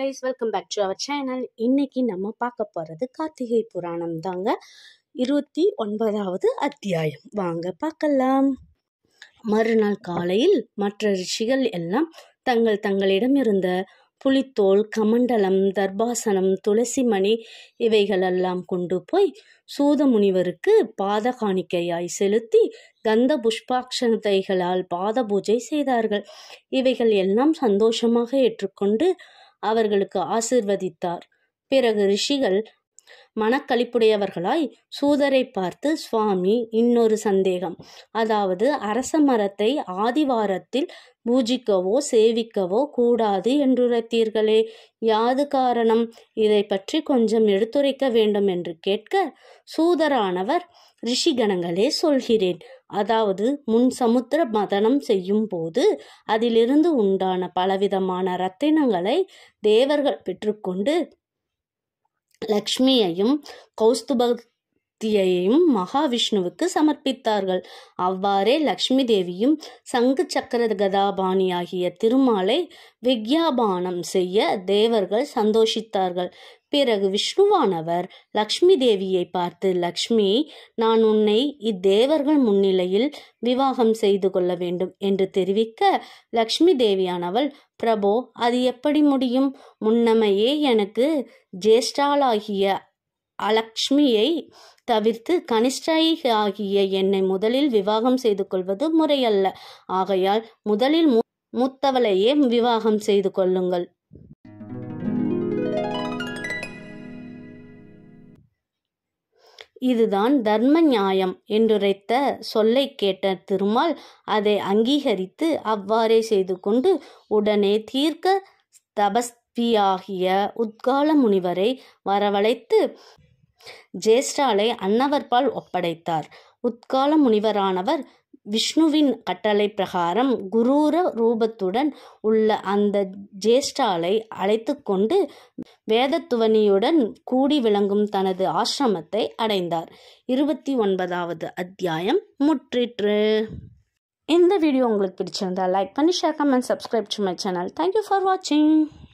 guys welcome back to our channel இன்னைக்கு நம்ம பார்க்க போகிறது கார்த்திகை புராணம் தாங்க இருபத்தி ஒன்பதாவது அத்தியாயம் வாங்க பார்க்கலாம் மறுநாள் காலையில் மற்ற ரிஷிகள் எல்லாம் தங்கள் தங்களிடம் இருந்த புலித்தோல் கமண்டலம் தர்பாசனம் துளசிமணி இவைகளெல்லாம் கொண்டு போய் சூத முனிவருக்கு பாத காணிக்கையாய் செலுத்தி கந்த புஷ்பாட்சதைகளால் பாத பூஜை செய்தார்கள் இவைகள் எல்லாம் சந்தோஷமாக ஏற்றுக்கொண்டு அவர்களுக்கு ஆசிர்வதித்தார் பிறகு ரிஷிகள் மனக்களிப்புடையவர்களாய் சூதரை பார்த்து சுவாமி இன்னொரு சந்தேகம் அதாவது அரச மரத்தை ஆதிவாரத்தில் பூஜிக்கவோ சேவிக்கவோ கூடாது என்றுரைத்தீர்களே யாது காரணம் இதை பற்றி கொஞ்சம் எடுத்துரைக்க வேண்டும் என்று கேட்க சூதரானவர் ரிஷிகணங்களே சொல்கிறேன் அதாவது முன் சமுத்திர மதனம் செய்யும் போது அதிலிருந்து உண்டான பலவிதமான ரத்தினங்களை தேவர்கள் பெற்றுக்கொண்டு லக்ஷ்மியையும் கௌஸ்துபத்தியையும் மகாவிஷ்ணுவுக்கு சமர்ப்பித்தார்கள் அவ்வாறே லக்ஷ்மி தேவியும் சங்கு சக்கர கதாபாணியாகிய திருமாலை விக்யாபானம் செய்ய தேவர்கள் சந்தோஷித்தார்கள் பிறகு விஷ்ணுவானவர் லக்ஷ்மி தேவியை பார்த்து லக்ஷ்மி நான் உன்னை இத்தேவர்கள் முன்னிலையில் விவாகம் செய்து கொள்ள வேண்டும் என்று தெரிவிக்க லக்ஷ்மி தேவியானவள் பிரபோ அது எப்படி முடியும் முன்னமையே எனக்கு ஜேஷ்டாளாகிய அலக்ஷ்மியை தவிர்த்து கனிஷ்டை ஆகிய என்னை முதலில் விவாகம் செய்து கொள்வது முறையல்ல ஆகையால் முதலில் மூத்தவளையே விவாகம் செய்து கொள்ளுங்கள் இதுதான் தர்ம நியாயம் என்றுரைத்த சொல்லை கேட்ட திருமால் அதை அங்கீகரித்து அவ்வாறே செய்து கொண்டு உடனே தீர்க்க தபஸ்வியாகிய உத்கால முனிவரை வரவழைத்து ஜேஷ்டாலை அன்னவர்பால் ஒப்படைத்தார் உத்கால முனிவரானவர் விஷ்ணுவின் கட்டளை பிரகாரம் குரூர ரூபத்துடன் உள்ள அந்த ஜேஷ்டாலை அழைத்து கொண்டு வேதத்துவனியுடன் கூடி விளங்கும் தனது ஆசிரமத்தை அடைந்தார் இருபத்தி ஒன்பதாவது அத்தியாயம் முற்றிற்று இந்த வீடியோ உங்களுக்கு பிடிச்சிருந்தா லைக் பண்ணி share comment subscribe to my channel thank you for வாட்சிங்